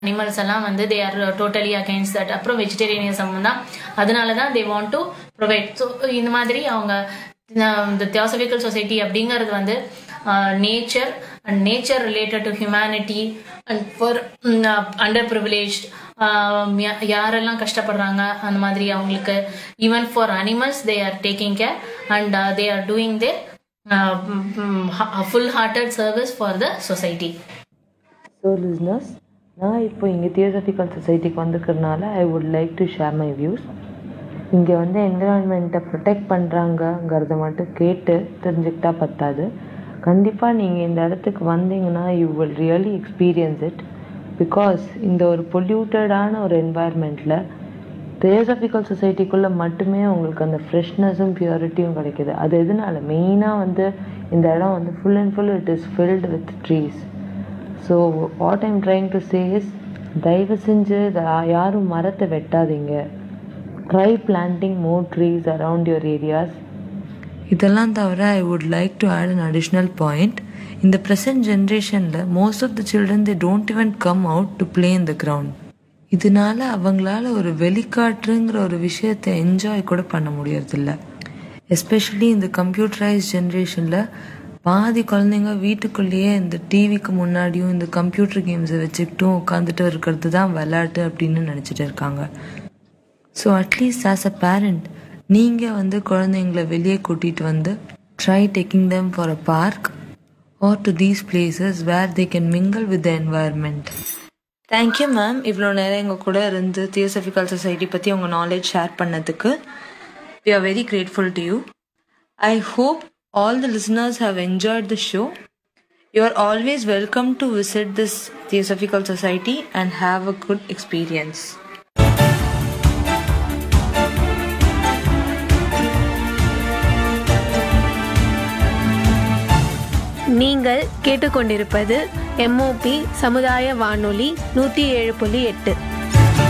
animals எல்லாம் வந்து they are totally against that அப்புறம் வெஜிடேரியனிசம் தான் அதனால தான் they want to provide so இந்த மாதிரி அவங்க இந்த தியோசபிக்கல் சொசைட்டி அப்படிங்கிறது வந்து nature and nature related to humanity and for under privilege யாரெல்லாம் கஷ்டப்படுறாங்க அந்த மாதிரி அவங்களுக்கு even for animals they are taking care and they are doing their full hearted service for the society so listeners நான் இப்போ இங்கே தியோசபிக்கல் சொசைட்டிக்கு வந்திருக்கிறதுனால I would like to share my views இங்கே வந்து என்விரான்மெண்ட்டை ப்ரொடெக்ட் பண்ணுறாங்கங்கிறத மட்டும் கேட்டு தெரிஞ்சுக்கிட்டா பத்தாது கண்டிப்பாக நீங்கள் இந்த இடத்துக்கு வந்தீங்கன்னா you will really experience it because இந்த ஒரு பொல்யூட்டடான ஒரு என்வாயர்மெண்ட்டில் தியோசபிக்கல் சொசைட்டிக்குள்ளே மட்டுமே உங்களுக்கு அந்த ஃப்ரெஷ்னஸும் பியூரிட்டியும் கிடைக்குது அது எதனால மெயினாக வந்து இந்த இடம் வந்து full and full it is filled with trees so what I'm trying to say is தயவு செஞ்சு த- யாரும் மரத்தை வெட்டாதீங்க try planting more trees around your areas இதெல்லாம் தவிர I would like to add an additional point இந்த present ஜென்ரேஷனில் most of the children they don't even come out to play in the ground இதனால அவங்களால ஒரு வெளிக்காற்றுங்கிற ஒரு விஷயத்தை என்ஜாய் கூட பண்ண முடியறதில்ல எஸ்பெஷலி இந்த கம்ப்யூட்டரைஸ் ஜென்ரேஷனில் பாதி குழந்தைங்க வீட்டுக்குள்ளேயே இந்த டிவிக்கு முன்னாடியும் இந்த கம்ப்யூட்டர் கேம்ஸை வச்சுக்கிட்டும் உட்காந்துட்டு இருக்கிறது தான் விளையாட்டு அப்படின்னு நினச்சிட்டு இருக்காங்க so at least as a parent நீங்கள் வந்து குழந்தைங்கள வெளியே கூட்டிகிட்டு வந்து try taking them for a park or to these places where they can mingle with the environment thank you ma'am இவ்வளோ நேரம் எங்கள் கூட இருந்து தியோசபிக்கல் சொசைட்டி பற்றி உங்கள் நாலேஜ் ஷேர் பண்ணதுக்கு we are very grateful to you I hope all the listeners have enjoyed the show you are always welcome to visit this theosophical society and have a good experience நீங்கள் கேட்டுக்கொண்டிருப்பது MOP சமுதாய வானொலி நூற்றி ஏழு புள்ளி எட்டு